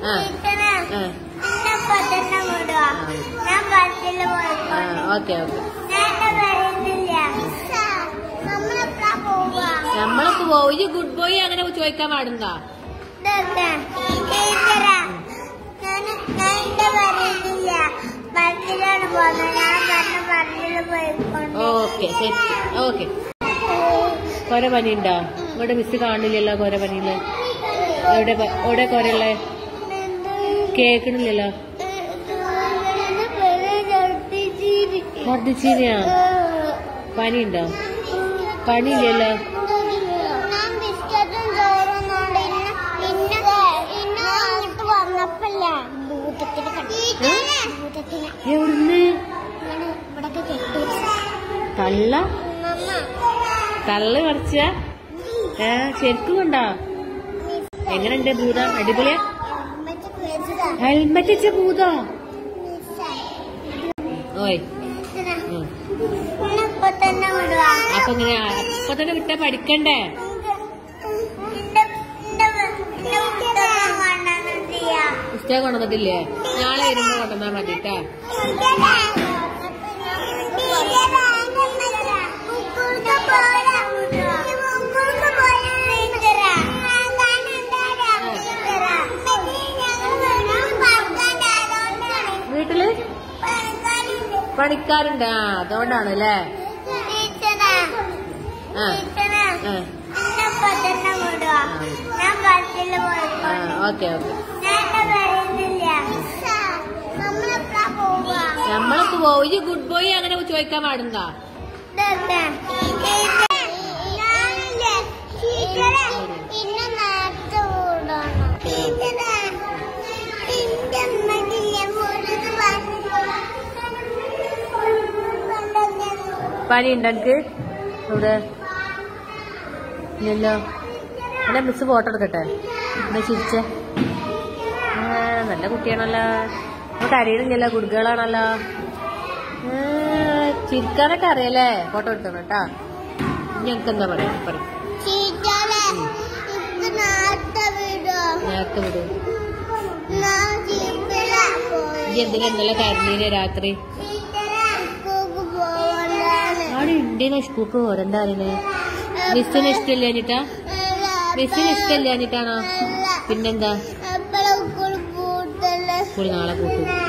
ആ. ടീച്ചറെ ആ എന്നെ പത്തന്നെ വിടുക ഞാൻ ബസ്സിൽ പോയിക്കോട്ടെ ഓക്കെ ഓക്കെ ഞാൻ എന്നെ വരുന്നില്ല നമ്മളെപ്പഴാ പോവുക നമ്മളൊക്കെ പോയി ഈ ഗുഡ് ബോയ് അങ്ങനെ ചോദിക്കാൻ പാടുണ്ടോ ഇതൊക്കെ ടീച്ചറെ ഞാൻ ഞാൻ എന്റെ വരുന്നില്ല ബസ്സിലാണ് പോകുന്നത് ഞാൻ പറഞ്ഞ ബസ്സിൽ പോയിക്കൊണ്ട് ഓക്കെ ശരി ഓക്കെ കൊര പനിയുണ്ടോ ഇവിടെ മിസ് കാണില്ലല്ലോ കൊര പനിയില് എവിടെ പ- എവിടെ കൊരയുള്ളേ കേക്കണില്ലല്ലോ ഛർദിച്ചീനിയാ പനിയുണ്ടോ പനിയില്ലല്ലോ ഞാൻ ബിസ്ക്കറ്റും ചോറും കൊണ്ട് ഇന്ന ഇന്ന ഇന്ന അങ്ങോട്ട് വന്നപ്പല്ല ഭൂതത്തിന് കണ്ടു ഭൂതത്തിന് എവിടുന്ന് ഇങ്ങനെ ഇവിടൊക്കെ കെട്ടി തള്ള മമ്മ തള്ള പറിച്ച ഏ ശരിക്കും കണ്ടോ എങ്ങനെയുണ്ട് ഭൂത അടിപൊളിയാ അമ്മച്ച് പേടിച്ചതാ ഹെൽമെറ്റ് വെച്ച ഭൂതോ ഓയ് ഉം. ഇപ്പൊ തന്നെ വിടുക അപ്പൊ ഇങ്ങനെ അപ്പൊ തന്നെ വിട്ടാ പഠിക്കണ്ടേ പുസ്തകം കൊണ്ടുവന്നിട്ടില്ലേ നാളെ വരുമ്പോ കൊണ്ടുവന്നാ മതി കേട്ടാ വീട്ടില് പണിക്കാരുണ്ട് ആ അതുകൊണ്ടാണ് അല്ലേ ആ ആ ഞാൻ ബസ്സിൽ ആ പോയിക്കോട്ടെ ഓക്കെ ഓക്കെ ഞാൻ വരുന്നില്ല നമ്മളെപ്പഴാ പോവുക നമ്മളൊക്കെ പോയി ഗുഡ് ബോയ് അങ്ങനെ ചോദിക്കാൻ പാടുണ്ടോ ഇതൊക്കെ ടീച്ചറെ, ഞാനില്ലേ, ടീച്ചറെ, ഇന്ന് നേരത്തെ വിടണം. ടീച്ചറെ, എന്റെ അമ്മക്കില്ലേ, മുഴുവൻ വന്നു. പനി ഉണ്ടോ എനിക്ക് ഇവിടെ ഇല്ലല്ലോ എന്നെ മിസ് ഫോട്ടോ എടുക്കട്ടെ എന്നാ ചിരിച്ചേ ആ, നല്ല കുട്ടിയാണല്ലോ നമുക്ക് അറിയണില്ലല്ലോ കുടുക്കുകളാണല്ലോ ചിരിക്കാനൊക്കെ അറിയാലേ ഫോട്ടോ എടുത്തോണം കേട്ടാ ഞങ്ങൾക്ക് എന്താ പറയാ പറയും ടീച്ചറെ, ഇന്ന് നേരത്തെ വിടോ? നേരത്തെ വിടും ഞാൻ ജീപ്പിലാ പോയി. ഈ എന്തിനാ ഇന്നലെ കരഞ്ഞീനെ രാത്രി ടീച്ചറെ, സ്കൂൾക്ക് പോവണ്ടാന്ന്. അവിടെ ഉണ്ടേന്ന് സ്കൂൾക്ക് പോരണ്ടായിരുന്നു മിസ്സിന് ഇഷ്ടമില്ല അനിട്ടാ മിസ്സിന് ഇഷ്ടമില്ല അനിട്ടാണോ പിന്നെന്താ എപ്പോഴും സ്കൂൾ പൂട്ടല്ലേ സ്കൂൾ നാളെ കൂട്ടും